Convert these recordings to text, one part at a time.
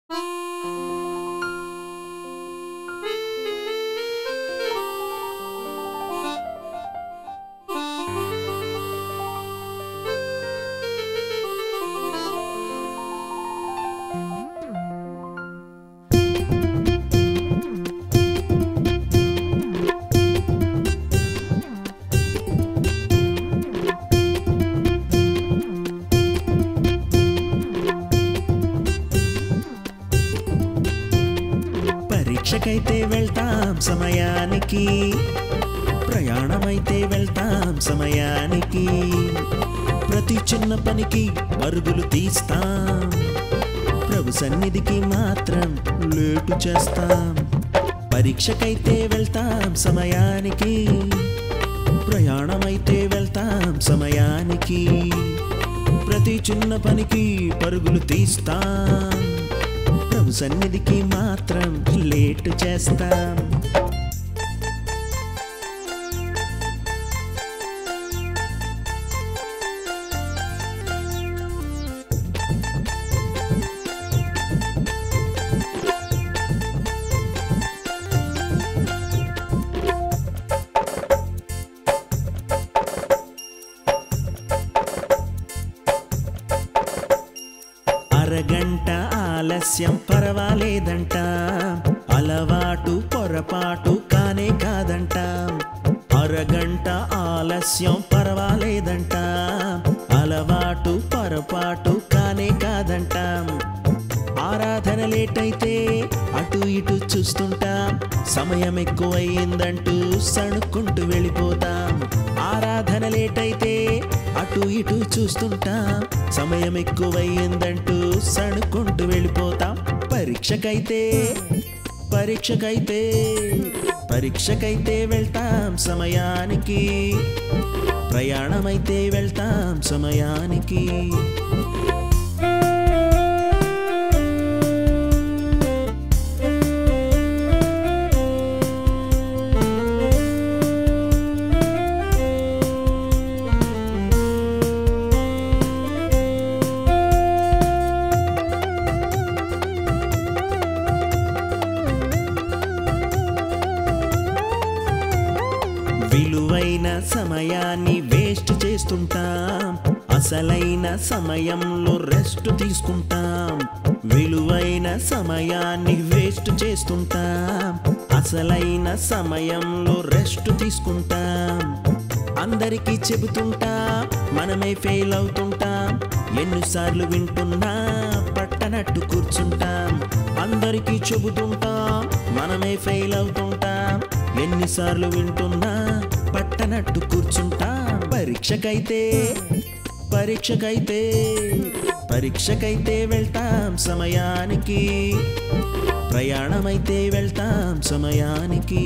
పరీక్షకైతే వెళ్తాం సమయానికి ప్రయాణమైతే వెళ్తాం సమయానికి ప్రతి చిన్న పనికి పరుగులు తీస్తాం ప్రభు సన్నిధికి మాత్రం లేటు చేస్తాం పరీక్షకైతే వెళ్తాం సమయానికి ప్రయాణమైతే వెళ్తాం సమయానికి ప్రతి చిన్న పనికి పరుగులు తీస్తాం ప్రభు సన్నిధికి మాత్రం లేటు చేస్తాం అరగంట ఆలస్యం పర్వాలేదంట అలవాటు పొరపాటు కానే కాదంట అరగంట ఆలస్యం పర్వాలేదంట అలవాటు పొరపాటు కానే కాదంట ఆరాధన లేట్ అయితే అటు ఇటు చూస్తుంటాం సమయం ఎక్కువయిందంటూ సణుక్కుంటూ వెళ్ళిపోతాం ఆరాధన లేట్ అయితే అటు ఇటు చూస్తుంటాం సమయం ఎక్కువయిందంటూ సణుక్కుంటూ వెళ్ళిపోతాం పరీక్షకైతే పరీక్షకైతే పరీక్షకైతే వెళ్తాం సమయానికి ప్రయాణమైతే వెళ్తాం సమయానికి విలువైన సమయాన్ని వేస్ట్ చేస్తుంటాం అసలైన సమయంలో రెస్ట్ తీసుకుంటాం విలువైన సమయాన్ని వేస్ట్ చేస్తుంటాం అసలైన సమయంలో రెస్ట్ తీసుకుంటాం అందరికీ చెబుతుంటా మనమే ఫెయిల్ అవుతుంటాం ఎన్నిసార్లు వింటున్నా పట్టనట్టు కూర్చుంటాం అందరికీ చెబుతుంటాం మనమే ఫెయిల్ అవుతుంటాం ఎన్నిసార్లు వింటున్నా పట్టనట్టు కూర్చుంటాం పరీక్షకైతే పరీక్షకైతే పరీక్షకైతే వెళ్తాం సమయానికి ప్రయాణమైతే వెళ్తాం సమయానికి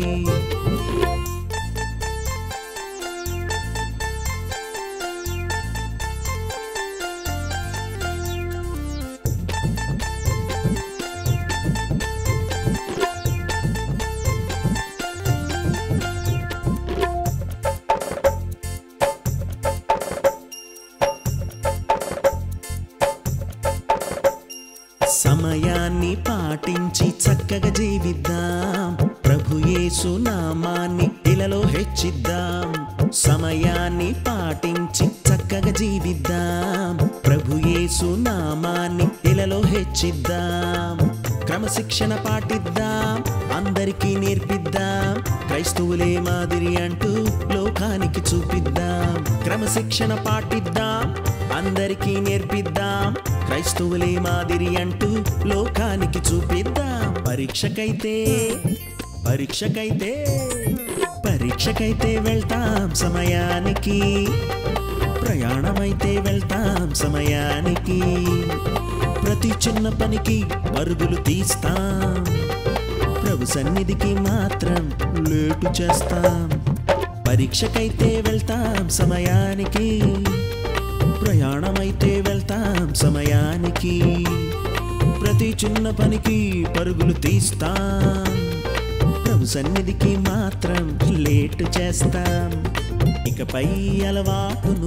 సమయాన్ని పాటించి చక్కగా జీవిద్దాం ప్రభు యేసు నామాన్ని ఇలలో హెచ్చిద్దాం సమయాన్ని పాటించి చక్కగా జీవిద్దాం ప్రభు యేసు నామాన్ని ఇలలో హెచ్చిద్దాం క్రమశిక్షణ పాటిద్దాం అందరికీ నేర్పిద్దాం క్రైస్తవులే మాదిరి అంటూ లోకానికి చూపిద్దాం క్రమశిక్షణ పాటిద్దాం అందరికీ నేర్పిద్దాం క్రైస్తవులే మాదిరి అంటూ లోకానికి చూపిద్దాం పరీక్షకైతే పరీక్షకైతే పరీక్షకైతే వెళ్తాం సమయానికి ప్రయాణమైతే వెళ్తాం సమయానికి ప్రతి చిన్న పనికి పరుగులు తీస్తాం ప్రభు సన్నిధికి మాత్రం లేటు చేస్తాం పరీక్షకైతే వెళ్తాం సమయానికి ప్రయాణమైతే వెళ్తాం సమయానికి ప్రతి చిన్న పనికి పరుగులు తీస్తాం ప్రభు సన్నిధికి మాత్రం లేటు చేస్తాం ఇకపై అలవాటును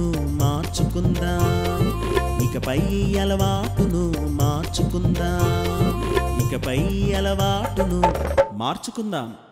మార్చుకుందాం ఇకపై అలవాటును మార్చుకుందాం ఇకపై అలవాటును మార్చుకుందాం